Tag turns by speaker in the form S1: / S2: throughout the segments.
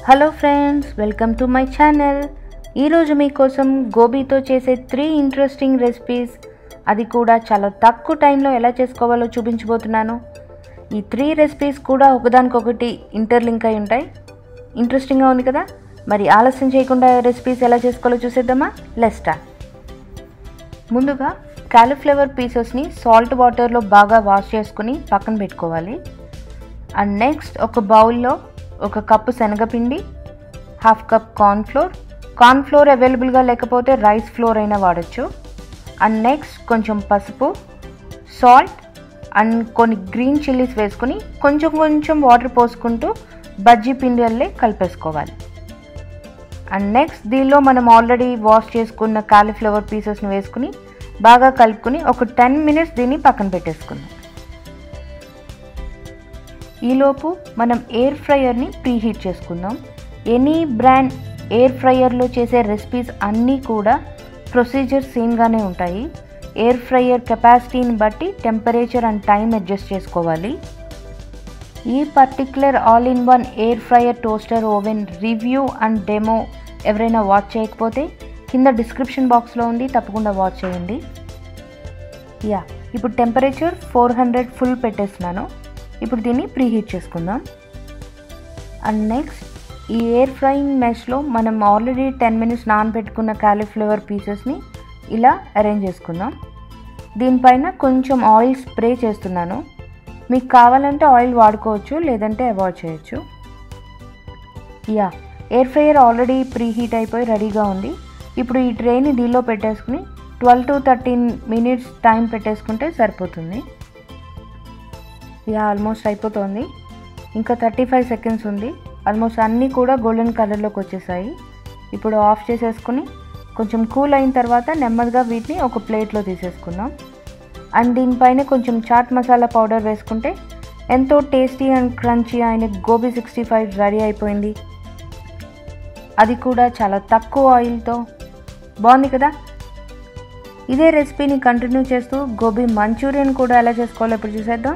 S1: hello friends welcome to my channel ఈరోజు మీకోసం గోబీతో చేసే త్రీ ఇంట్రెస్టింగ్ రెసిపీస్ అది కూడా చాలా తక్కువ టైంలో ఎలా చేసుకోవాలో చూపించబోతున్నాను ఈ త్రీ రెసిపీస్ కూడా ఒకదానికొకటి ఇంటర్లింక్ అయి ఉంటాయి ఇంట్రెస్టింగ్గా ఉంది కదా మరి ఆలస్యం చేయకుండా రెసిపీస్ ఎలా చేసుకోవాలో చూసేద్దామా లెస్టా ముందుగా కాలీఫ్లవర్ పీసెస్ని సాల్ట్ వాటర్లో బాగా వాష్ చేసుకుని పక్కన పెట్టుకోవాలి అండ్ నెక్స్ట్ ఒక బౌల్లో ఒక కప్పు శనగపిండి హాఫ్ కప్ కార్న్ఫ్లోర్ కార్న్ఫ్లోర్ అవైలబుల్గా లేకపోతే రైస్ ఫ్లోర్ అయినా వాడచ్చు అండ్ నెక్స్ట్ కొంచెం పసుపు సాల్ట్ అండ్ కొన్ని గ్రీన్ చిల్లీస్ వేసుకుని కొంచెం కొంచెం వాటర్ పోసుకుంటూ బజ్జీ పిండిల్లే కలిపేసుకోవాలి అండ్ నెక్స్ట్ దీనిలో మనం ఆల్రెడీ వాష్ చేసుకున్న కాలీఫ్లవర్ పీసెస్ని వేసుకుని బాగా కలుపుకుని ఒక టెన్ మినిట్స్ దీన్ని పక్కన పెట్టేసుకుందాం ఈలోపు మనం ఎయిర్ ఫ్రైయర్ని ప్రీహీట్ చేసుకుందాం ఎనీ బ్రాండ్ ఎయిర్ ఫ్రైయర్లో చేసే రెసిపీస్ అన్నీ కూడా ప్రొసీజర్ సేమ్గానే ఉంటాయి ఎయిర్ ఫ్రైయర్ కెపాసిటీని బట్టి టెంపరేచర్ అండ్ టైం అడ్జస్ట్ చేసుకోవాలి ఈ particular all in one air fryer toaster oven review and demo ఎవరైనా వాచ్ చేయకపోతే కింద డిస్క్రిప్షన్ బాక్స్లో ఉంది తప్పకుండా వాచ్ చేయండి యా ఇప్పుడు టెంపరేచర్ ఫోర్ హండ్రెడ్ ఫుల్ పెట్టేస్తున్నాను ఇప్పుడు దీన్ని ప్రీహీట్ చేసుకుందాం అండ్ నెక్స్ట్ ఈ ఎయిర్ ఫ్రైయింగ్ మెష్లో మనం ఆల్రెడీ టెన్ మినిట్స్ నానబెట్టుకున్న కాలీఫ్లవర్ పీసెస్ని ఇలా అరేంజ్ చేసుకుందాం దీనిపైన కొంచెం ఆయిల్ స్ప్రే చేస్తున్నాను మీకు కావాలంటే ఆయిల్ వాడుకోవచ్చు లేదంటే అవాయిడ్ చేయొచ్చు yeah air fryer already preheat అయిపోయి రెడీగా ఉంది ఇప్పుడు ఈ ట్రేని దీనిలో పెట్టేసుకుని twelve to thirteen minutes time పెట్టేసుకుంటే సరిపోతుంది యా ఆల్మోస్ట్ అయిపోతుంది ఇంకా థర్టీ ఫైవ్ సెకండ్స్ ఉంది ఆల్మోస్ట్ అన్నీ కూడా గోల్డెన్ కలర్లోకి వచ్చేసాయి ఇప్పుడు ఆఫ్ చేసేసుకుని కొంచెం కూల్ అయిన తర్వాత నెమ్మదిగా వీటిని ఒక ప్లేట్లో తీసేసుకుందాం అండ్ దీనిపైన కొంచెం చాట్ మసాలా పౌడర్ వేసుకుంటే ఎంతో టేస్టీ అండ్ క్రంచీ అయిన గోబీ సిక్స్టీ ఫైవ్ రెడీ అయిపోయింది అది కూడా చాలా తక్కువ ఆయిల్తో బాగుంది కదా ఇదే రెసిపీని కంటిన్యూ చేస్తూ గోబీ మంచూరియన్ కూడా ఎలా చేసుకోవాలో ఇప్పుడు చూసేద్దాం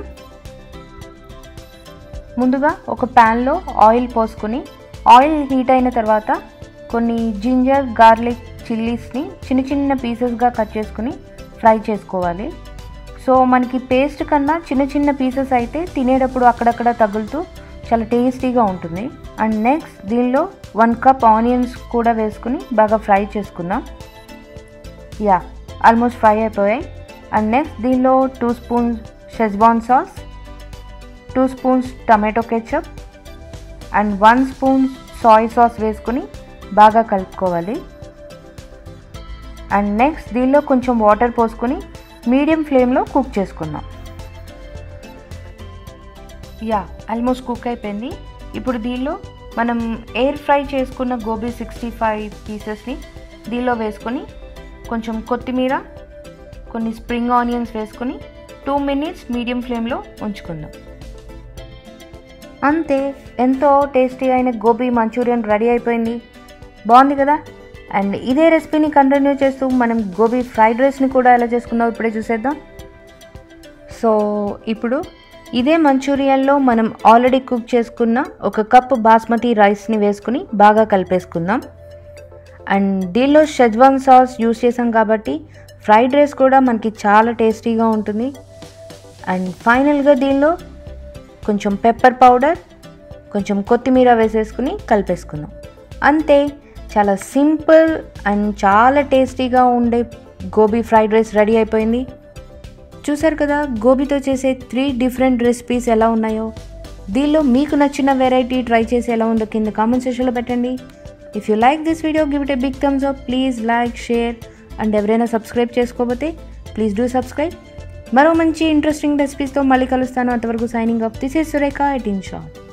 S1: ముందుగా ఒక ప్యాన్లో ఆయిల్ పోసుకుని ఆయిల్ హీట్ అయిన తర్వాత కొన్ని జింజర్ గార్లిక్ చిల్లీస్ని చిన్న చిన్న పీసెస్గా కట్ చేసుకుని ఫ్రై చేసుకోవాలి సో మనకి పేస్ట్ కన్నా చిన్న చిన్న పీసెస్ అయితే తినేటప్పుడు అక్కడక్కడ తగులుతూ చాలా టేస్టీగా ఉంటుంది అండ్ నెక్స్ట్ దీనిలో వన్ కప్ ఆనియన్స్ కూడా వేసుకుని బాగా ఫ్రై చేసుకుందాం యా ఆల్మోస్ట్ ఫ్రై అయిపోయాయి అండ్ నెక్స్ట్ దీనిలో two spoons Schezwan sauce two spoons tomato ketchup and one spoon soy sauce వేసుకుని బాగా కలుపుకోవాలి అండ్ నెక్స్ట్ దీనిలో కొంచెం వాటర్ పోసుకొని మీడియం ఫ్లేమ్లో కుక్ చేసుకుందాం యా ఆల్మోస్ట్ కుక్ అయిపోయింది ఇప్పుడు దీనిలో మనం ఎయిర్ ఫ్రై చేసుకున్న గోబీ సిక్స్టీ ఫైవ్ పీసెస్ని దీనిలో వేసుకొని కొంచెం కొత్తిమీర కొన్ని స్ప్రింగ్ ఆనియన్స్ వేసుకొని టూ మినిట్స్ మీడియం ఫ్లేమ్లో ఉంచుకుందాం అంతే ఎంతో టేస్టీ అయిన గోబీ మంచూరియన్ రెడీ అయిపోయింది బాగుంది కదా అండ్ ఇదే రెసిపీని కంటిన్యూ చేస్తూ మనం గోబీ ఫ్రైడ్ రైస్ని కూడా ఎలా చేసుకుందాం ఇప్పుడే చూసేద్దాం సో ఇప్పుడు ఇదే మంచూరియన్లో మనం ఆల్రెడీ కుక్ చేసుకున్న ఒక కప్ బాస్మతి రైస్ని వేసుకుని బాగా కలిపేసుకుందాం అండ్ దీనిలో షెజ్వాన్ సాస్ యూస్ చేసాం కాబట్టి ఫ్రైడ్ రైస్ కూడా మనకి చాలా టేస్టీగా ఉంటుంది అండ్ ఫైనల్గా దీనిలో కొంచెం పెప్పర్ పౌడర్ కొంచెం కొత్తిమీర వేసేసుకుని కలిపేసుకుందాం అంతే చాలా సింపుల్ అండ్ చాలా టేస్టీగా ఉండే గోబీ ఫ్రైడ్ రైస్ రెడీ అయిపోయింది చూసారు కదా గోబీతో చేసే త్రీ డిఫరెంట్ రెసిపీస్ ఎలా ఉన్నాయో దీనిలో మీకు నచ్చిన వెరైటీ ట్రై చేసి ఎలా ఉందో కింద కామెంట్ సెక్షన్లో పెట్టండి if you like this video give it a big thumbs up please like share and ఎవరైనా సబ్స్క్రైబ్ చేసుకోకపోతే ప్లీజ్ డూ సబ్స్క్రైబ్ మరో మంచి ఇంట్రెస్టింగ్ రెసిపీస్తో మళ్ళీ కలుస్తాను అంతవరకు signing up this is Surekha at in shop